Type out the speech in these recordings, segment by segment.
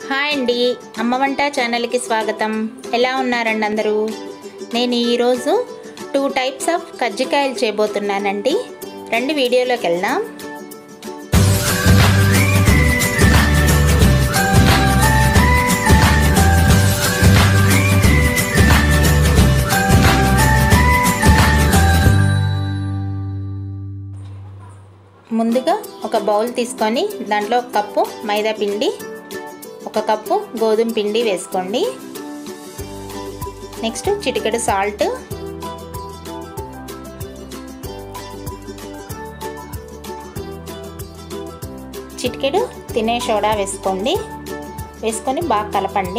hi అండి అమ్మ వంట ఛానల్కి స్వాగతం ఎలా ఉన్నారండి అందరూ నేను ఈరోజు టూ టైప్స్ ఆఫ్ కజ్జికాయలు చేయబోతున్నానండి రెండు వీడియోలోకి వెళ్దాం ముందుగా ఒక బౌల్ తీసుకొని దాంట్లో ఒక కప్పు మైదా పిండి ఒక కప్పు గోధుమ పిండి వేసుకోండి నెక్స్ట్ చిటికెడు సాల్ట్ చిటికెడు తినే సోడా వేసుకోండి వేసుకొని బాగా కలపండి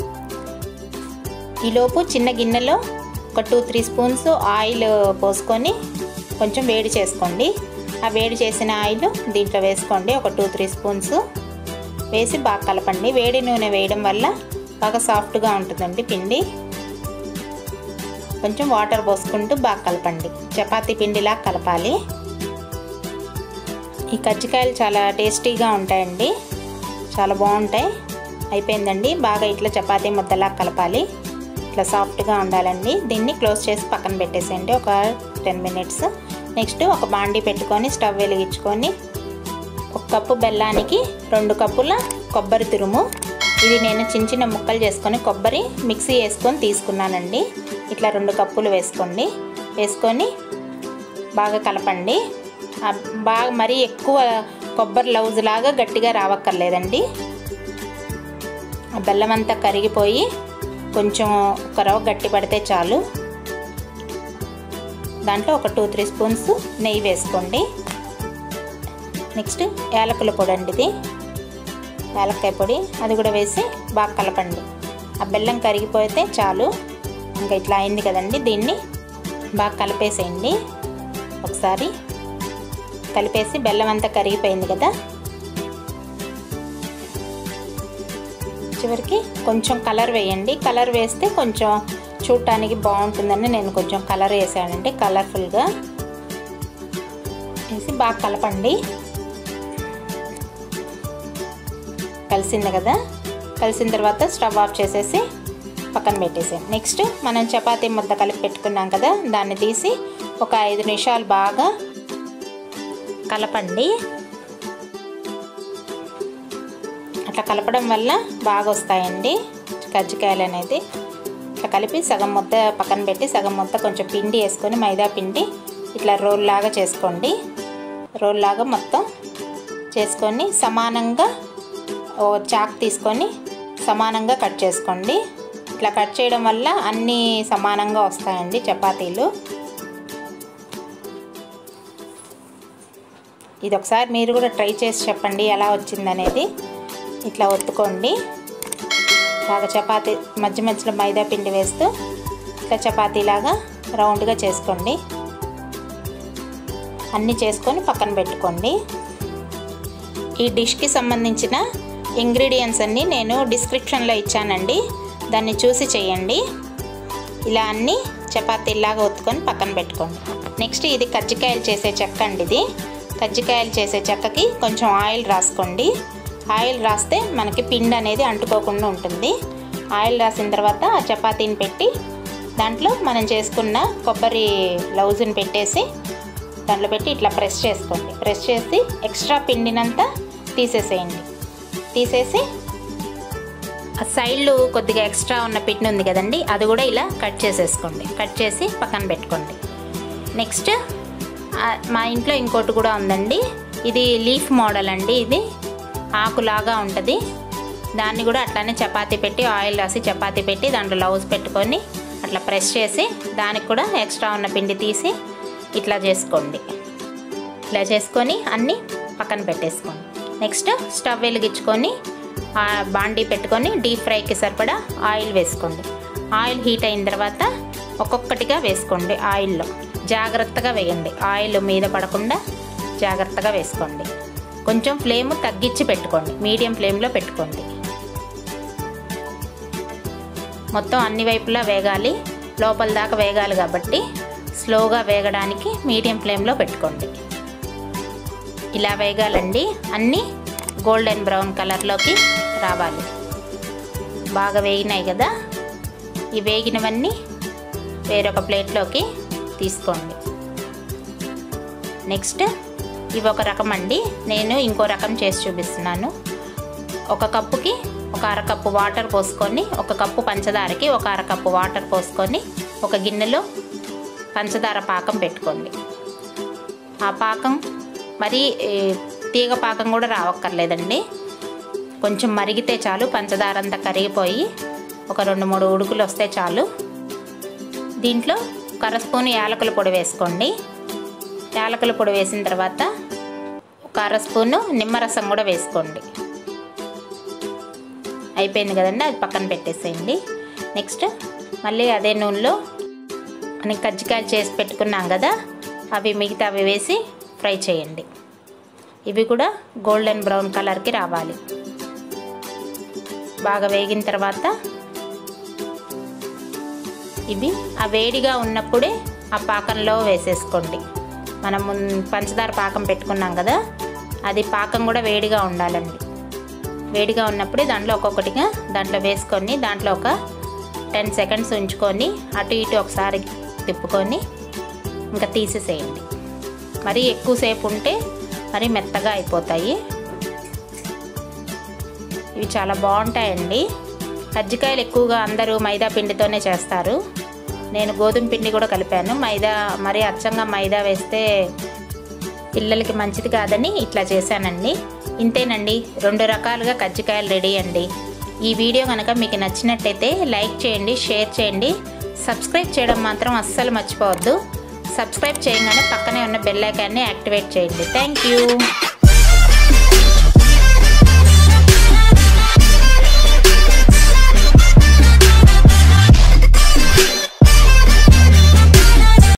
ఈలోపు చిన్న గిన్నెలో ఒక టూ త్రీ స్పూన్స్ ఆయిల్ పోసుకొని కొంచెం వేడి చేసుకోండి ఆ వేడి చేసిన ఆయిల్ దీంట్లో వేసుకోండి ఒక టూ త్రీ స్పూన్స్ వేసి బాగా కలపండి వేడి నూనె వేయడం వల్ల బాగా సాఫ్ట్గా ఉంటుందండి పిండి కొంచెం వాటర్ పోసుకుంటూ బాగా కలపండి చపాతీ పిండిలా కలపాలి ఈ కజ్జికాయలు చాలా టేస్టీగా ఉంటాయండి చాలా బాగుంటాయి అయిపోయిందండి బాగా ఇట్లా చపాతీ ముద్దలా కలపాలి ఇట్లా సాఫ్ట్గా ఉండాలండి దీన్ని క్లోజ్ చేసి పక్కన పెట్టేసేయండి ఒక టెన్ మినిట్స్ నెక్స్ట్ ఒక బాండీ పెట్టుకొని స్టవ్ వెలిగించుకొని ఒక కప్పు బెల్లానికి రెండు కప్పుల కొబ్బరి తురుము ఇది నేను చిన్న చిన్న ముక్కలు చేసుకొని కొబ్బరి మిక్సీ వేసుకొని తీసుకున్నానండి ఇట్లా రెండు కప్పులు వేసుకోండి వేసుకొని బాగా కలపండి బాగా మరీ ఎక్కువ కొబ్బరి లౌజ్ లాగా గట్టిగా రావక్కర్లేదండి ఆ బెల్లం అంతా కరిగిపోయి కొంచెం ఒక రవ్వ గట్టి పడితే చాలు దాంట్లో ఒక టూ త్రీ స్పూన్స్ నెయ్యి వేసుకోండి నెక్స్ట్ యాలకుల పొడి అండి ఇది యాలక్కాయ పొడి అది కూడా వేసి బాగా కలపండి ఆ బెల్లం కరిగిపోతే చాలు ఇంకా ఇట్లా అయింది కదండి దీన్ని బాగా కలిపేసేయండి ఒకసారి కలిపేసి బెల్లం అంతా కరిగిపోయింది కదా చివరికి కొంచెం కలర్ వేయండి కలర్ వేస్తే కొంచెం చూడటానికి బాగుంటుందని నేను కొంచెం కలర్ వేసానండి కలర్ఫుల్గా వేసి బాగా కలపండి కలిసింది కదా కలిసిన తర్వాత స్టవ్ ఆఫ్ చేసేసి పక్కన పెట్టేసాం నెక్స్ట్ మనం చపాతీ ముద్ద కలిపి పెట్టుకున్నాం కదా దాన్ని తీసి ఒక ఐదు నిమిషాలు బాగా కలపండి అట్లా కలపడం వల్ల బాగా వస్తాయండి కజ్జికాయలు అనేది ఇట్లా కలిపి సగం ముద్ద పక్కన పెట్టి సగం ముద్ద కొంచెం పిండి వేసుకొని మైదా పిండి ఇట్లా రోల్ లాగా చేసుకోండి రోల్ లాగా మొత్తం చేసుకొని సమానంగా ఓ చాక్ తీసుకొని సమానంగా కట్ చేసుకోండి ఇట్లా కట్ చేయడం వల్ల అన్నీ సమానంగా వస్తాయండి చపాతీలు ఇది ఒకసారి మీరు కూడా ట్రై చేసి చెప్పండి ఎలా వచ్చిందనేది ఇట్లా ఒత్తుకోండి బాగా చపాతీ మధ్య మధ్యలో మైదా పిండి వేస్తూ ఇట్లా చపాతీలాగా రౌండ్గా చేసుకోండి అన్నీ చేసుకొని పక్కన పెట్టుకోండి ఈ డిష్కి సంబంధించిన ఇంగ్రీడియంట్స్ అన్నీ నేను డిస్క్రిప్షన్లో ఇచ్చానండి దాన్ని చూసి చేయండి ఇలా అన్నీ చపాతీలాగా ఒత్తుకొని పక్కన పెట్టుకోండి నెక్స్ట్ ఇది కజ్జికాయలు చేసే చెక్క అండి ఇది కజ్జికాయలు చేసే చెక్కకి కొంచెం ఆయిల్ రాసుకోండి ఆయిల్ రాస్తే మనకి పిండి అనేది అంటుకోకుండా ఉంటుంది ఆయిల్ రాసిన తర్వాత ఆ చపాతీని పెట్టి దాంట్లో మనం చేసుకున్న కొబ్బరి లౌజుని పెట్టేసి దాంట్లో పెట్టి ఇట్లా ప్రెస్ చేసుకోండి ప్రెస్ చేసి ఎక్స్ట్రా పిండినంతా తీసేసేయండి తీసేసి ఆ సైడ్లు కొద్దిగా ఎక్స్ట్రా ఉన్న పిండి ఉంది కదండి అది కూడా ఇలా కట్ చేసేసుకోండి కట్ చేసి పక్కన పెట్టుకోండి నెక్స్ట్ మా ఇంట్లో ఇంకోటి కూడా ఉందండి ఇది లీఫ్ మోడల్ అండి ఇది ఆకులాగా ఉంటుంది దాన్ని కూడా అట్లానే చపాతీ పెట్టి ఆయిల్ రాసి చపాతీ పెట్టి దాంట్లో లౌజ్ పెట్టుకొని అట్లా ప్రెస్ చేసి దానికి కూడా ఎక్స్ట్రా ఉన్న పిండి తీసి ఇట్లా చేసుకోండి ఇలా చేసుకొని అన్నీ పక్కన పెట్టేసుకోండి నెక్స్ట్ స్టవ్ వెలిగించుకొని బాండీ పెట్టుకొని డీప్ ఫ్రైకి సరిపడా ఆయిల్ వేసుకోండి ఆయిల్ హీట్ అయిన తర్వాత ఒక్కొక్కటిగా వేసుకోండి ఆయిల్లో జాగ్రత్తగా వేయండి ఆయిల్ మీద పడకుండా జాగ్రత్తగా వేసుకోండి కొంచెం ఫ్లేమ్ తగ్గించి పెట్టుకోండి మీడియం ఫ్లేమ్లో పెట్టుకోండి మొత్తం అన్ని వైపులా వేగాలి లోపల దాకా వేగాలి కాబట్టి స్లోగా వేగడానికి మీడియం ఫ్లేమ్లో పెట్టుకోండి ఇలా వేగాలండి అన్నీ గోల్డెన్ బ్రౌన్ కలర్లోకి రావాలి బాగా వేగినాయి కదా ఈ వేగినవన్నీ వేరొక ప్లేట్లోకి తీసుకోండి నెక్స్ట్ ఇవి ఒక రకం అండి నేను ఇంకో రకం చేసి చూపిస్తున్నాను ఒక కప్పుకి ఒక అరకప్పు వాటర్ పోసుకొని ఒక కప్పు పంచదారకి ఒక అరకప్పు వాటర్ పోసుకొని ఒక గిన్నెలో పంచదార పాకం పెట్టుకోండి ఆ పాకం మరి ఏ, తీగ పాకం కూడా రావక్కర్లేదండి కొంచెం మరిగితే చాలు పంచదార అంతా కరిగిపోయి ఒక రెండు మూడు ఉడుకులు వస్తే చాలు దీంట్లో ఒక అర స్పూన్ యాలకుల పొడి వేసుకోండి యాలకుల పొడి వేసిన తర్వాత ఒక అర స్పూను నిమ్మరసం కూడా వేసుకోండి అయిపోయింది కదండి అది పక్కన పెట్టేసేయండి నెక్స్ట్ మళ్ళీ అదే నూనెలో మనం కజ్జికాయలు చేసి పెట్టుకున్నాం కదా అవి మిగతా అవి వేసి ఫ్రై చేయండి ఇవి కూడా గోల్డెన్ బ్రౌన్ కలర్కి రావాలి బాగా వేగిన తర్వాత ఇవి ఆ వేడిగా ఉన్నప్పుడే ఆ పాకంలో వేసేసుకోండి మనం ముం- పంచదార పాకం పెట్టుకున్నాం కదా అది పాకం కూడా వేడిగా ఉండాలండి వేడిగా ఉన్నప్పుడే దాంట్లో ఒక్కొక్కటిగా దాంట్లో వేసుకొని దాంట్లో ఒక టెన్ సెకండ్స్ ఉంచుకొని అటు ఇటు ఒకసారి తిప్పుకొని ఇంకా తీసేసేయండి మరి ఎక్కువసేపు ఉంటే మరి మెత్తగా అయిపోతాయి ఇవి చాలా బాగుంటాయండి కజ్జికాయలు ఎక్కువగా అందరూ మైదా పిండితోనే చేస్తారు నేను గోధుమ పిండి కూడా కలిపాను మైదా మరి అచ్చంగా మైదా వేస్తే పిల్లలకి మంచిది కాదని ఇట్లా చేశానండి ఇంతేనండి రెండు రకాలుగా కజ్జికాయలు రెడీ అండి ఈ వీడియో కనుక మీకు నచ్చినట్టయితే లైక్ చేయండి షేర్ చేయండి సబ్స్క్రైబ్ చేయడం మాత్రం అస్సలు మర్చిపోవద్దు సబ్స్క్రైబ్ చేయగానే పక్కనే ఉన్న బెల్ ఐకాన్ని యాక్టివేట్ చేయండి థ్యాంక్ యూ